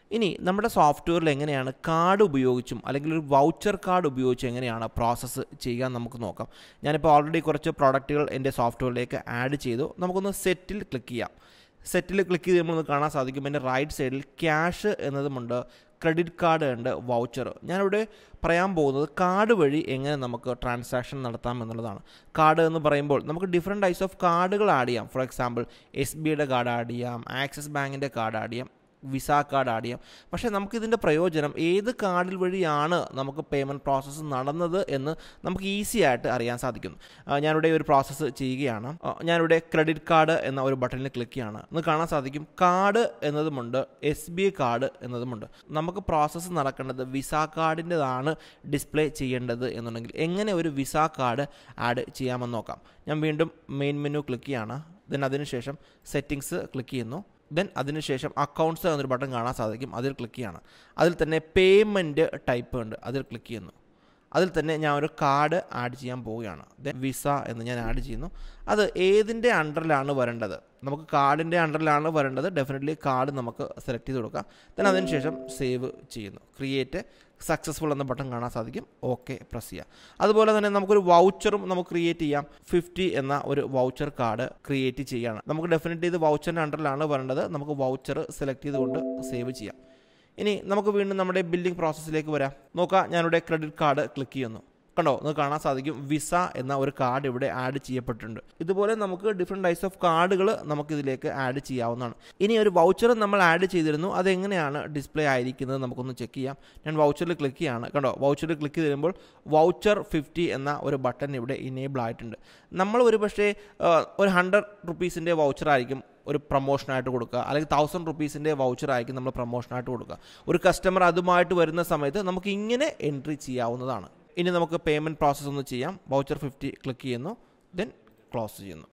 ഇനി നമ്മുടെ സോഫ്റ്റ്വെയറിൽ എങ്ങനെയാണ് കാർഡ് ഉപയോഗിച്ചും അല്ലെങ്കിൽ ഒരു വൗച്ചർ കാർഡ് ഉപയോഗിച്ചും എങ്ങനെയാണ് പ്രോസസ്സ് ചെയ്യാൻ നമുക്ക് നോക്കാം ഞാനിപ്പോൾ ഓൾറെഡി കുറച്ച് പ്രോഡക്റ്റുകൾ എൻ്റെ സോഫ്റ്റ്വെയറിലേക്ക് ആഡ് ചെയ്തു നമുക്കൊന്ന് സെറ്റിൽ ക്ലിക്ക് ചെയ്യാം സെറ്റിൽ ക്ലിക്ക് ചെയ്ത് നമ്മളൊന്ന് കാണാൻ സാധിക്കും എൻ്റെ റൈറ്റ് സൈഡിൽ ക്യാഷ് എന്നതുമുണ്ട് ക്രെഡിറ്റ് കാർഡ് ഉണ്ട് വൗച്ചർ ഞാനിവിടെ പറയാൻ പോകുന്നത് കാർഡ് വഴി എങ്ങനെ നമുക്ക് ട്രാൻസാക്ഷൻ നടത്താം എന്നുള്ളതാണ് കാർഡ് എന്ന് പറയുമ്പോൾ നമുക്ക് ഡിഫറെൻറ്റ് ടൈപ്സ് ഓഫ് കാർഡുകൾ ആഡ് ചെയ്യാം ഫോർ എക്സാമ്പിൾ എസ് ബിയുടെ കാർഡ് ആഡ് ചെയ്യാം ആക്സിസ് ബാങ്കിൻ്റെ കാർഡ് ആഡ് ചെയ്യാം വിസ കാർഡ് ആഡ് ചെയ്യാം പക്ഷേ നമുക്കിതിൻ്റെ പ്രയോജനം ഏത് കാർഡിൽ വഴിയാണ് നമുക്ക് പേയ്മെൻറ്റ് പ്രോസസ്സ് നടന്നത് എന്ന് നമുക്ക് ഈസി ആയിട്ട് അറിയാൻ സാധിക്കുന്നു ആ, ഞാനിവിടെ ഒരു പ്രോസസ്സ് ചെയ്യുകയാണ് ആ, ഞാനിവിടെ ക്രെഡിറ്റ് കാർഡ് എന്ന ഒരു ബട്ടണിൽ ക്ലിക്ക് ചെയ്യാണ് ഇന്ന് കാണാൻ സാധിക്കും കാർഡ് എന്നതുമുണ്ട് എസ് ബി ഐ കാർഡ് എന്നതുമുണ്ട് നമുക്ക് പ്രോസസ്സ് നടക്കേണ്ടത് വിസ കാർഡിൻ്റെതാണ് ഡിസ്പ്ലേ ചെയ്യേണ്ടത് എന്നുണ്ടെങ്കിൽ എങ്ങനെ ഒരു വിസ കാർഡ് ആഡ് ചെയ്യാമെന്ന് നോക്കാം ഞാൻ വീണ്ടും മെയിൻ മെനു ക്ലിക്ക് ചെയ്യാണ് ദെൻ അതിനുശേഷം സെറ്റിങ്സ് ക്ലിക്ക് ചെയ്യുന്നു ദെൻ അതിനുശേഷം അക്കൗണ്ട്സ് എന്നൊരു ബട്ടൺ കാണാൻ സാധിക്കും അതിൽ ക്ലിക്ക് ചെയ്യാണ് അതിൽ തന്നെ പേയ്മെൻറ്റ് ടൈപ്പ് ഉണ്ട് അതിൽ ക്ലിക്ക് ചെയ്യുന്നു അതിൽ തന്നെ ഞാൻ ഒരു കാർഡ് ആഡ് ചെയ്യാൻ പോവുകയാണ് ദെൻ വിസ എന്ന് ഞാൻ ആഡ് ചെയ്യുന്നു അത് ഏതിൻ്റെ അണ്ടറിലാണ് വരേണ്ടത് നമുക്ക് കാർഡിൻ്റെ അണ്ടറിലാണ് വരേണ്ടത് ഡെഫിനറ്റ്ലി കാർഡ് നമുക്ക് സെലക്ട് ചെയ്ത് കൊടുക്കാം ദെൻ അതിനുശേഷം സേവ് ചെയ്യുന്നു ക്രിയേറ്റ് സക്സസ്ഫുൾ എന്ന ബട്ടൺ കാണാൻ സാധിക്കും ഓക്കെ പ്രസ് ചെയ്യാം അതുപോലെ തന്നെ നമുക്കൊരു വൗച്ചറും നമുക്ക് ക്രിയേറ്റ് ചെയ്യാം ഫിഫ്റ്റി എന്ന ഒരു വൗച്ചർ കാർഡ് ക്രിയേറ്റ് ചെയ്യാണ് നമുക്ക് ഡെഫിനറ്റ്ലി ഇത് വൗച്ചറിൻ്റെ അണ്ടറിലാണ് വരേണ്ടത് നമുക്ക് വൗച്ചർ സെലക്ട് ചെയ്തുകൊണ്ട് സേവ് ചെയ്യാം ഇനി നമുക്ക് വീണ്ടും നമ്മുടെ ബില്ലിംഗ് പ്രോസസ്സിലേക്ക് വരാം നോക്കാം ഞാനിവിടെ ക്രെഡിറ്റ് കാർഡ് ക്ലിക്ക് ചെയ്യുന്നു കണ്ടോ നിങ്ങൾക്ക് കാണാൻ സാധിക്കും വിസ എന്ന ഒരു കാർഡ് ഇവിടെ ആഡ് ചെയ്യപ്പെട്ടിട്ടുണ്ട് ഇതുപോലെ നമുക്ക് ഡിഫറെൻറ്റ് ടൈപ്സ് ഓഫ് കാർഡുകൾ നമുക്ക് ഇതിലേക്ക് ആഡ് ചെയ്യാവുന്നതാണ് ഇനി ഒരു വൗച്ചർ നമ്മൾ ആഡ് ചെയ്തിരുന്നു അതെങ്ങനെയാണ് ഡിസ്പ്ലേ ആയിരിക്കുന്നത് നമുക്കൊന്ന് ചെക്ക് ചെയ്യാം ഞാൻ വൗച്ചറിൽ ക്ലിക്ക് ചെയ്യാണ് കണ്ടോ വൗച്ചറിൽ ക്ലിക്ക് ചെയ്യുമ്പോൾ വൗച്ചർ ഫിഫ്റ്റി എന്ന ഒരു ബട്ടൺ ഇവിടെ ഇനേബിൾ ആയിട്ടുണ്ട് നമ്മൾ ഒരു പക്ഷേ ആ, ഒരു ഹൺഡ്രഡ് റുപ്പീസിൻ്റെ വൗച്ചർ ആയിരിക്കും ഒരു പ്രൊമോഷനായിട്ട് കൊടുക്കുക അല്ലെങ്കിൽ തൗസൻഡ് റുപ്പീസിൻ്റെ വൗച്ചർ ആയിരിക്കും നമ്മൾ പ്രൊമോഷനായിട്ട് കൊടുക്കുക ഒരു കസ്റ്റമർ അതുമായിട്ട് വരുന്ന സമയത്ത് നമുക്ക് ഇങ്ങനെ എൻട്രി ചെയ്യാവുന്നതാണ് ഇനി നമുക്ക് പേയ്മെൻറ്റ് പ്രോസസ്സ് ഒന്ന് ചെയ്യാം വൗച്ചർ ഫിഫ്റ്റി ക്ലിക്ക് ചെയ്യുന്നു ദെൻ ക്ലോസ് ചെയ്യുന്നു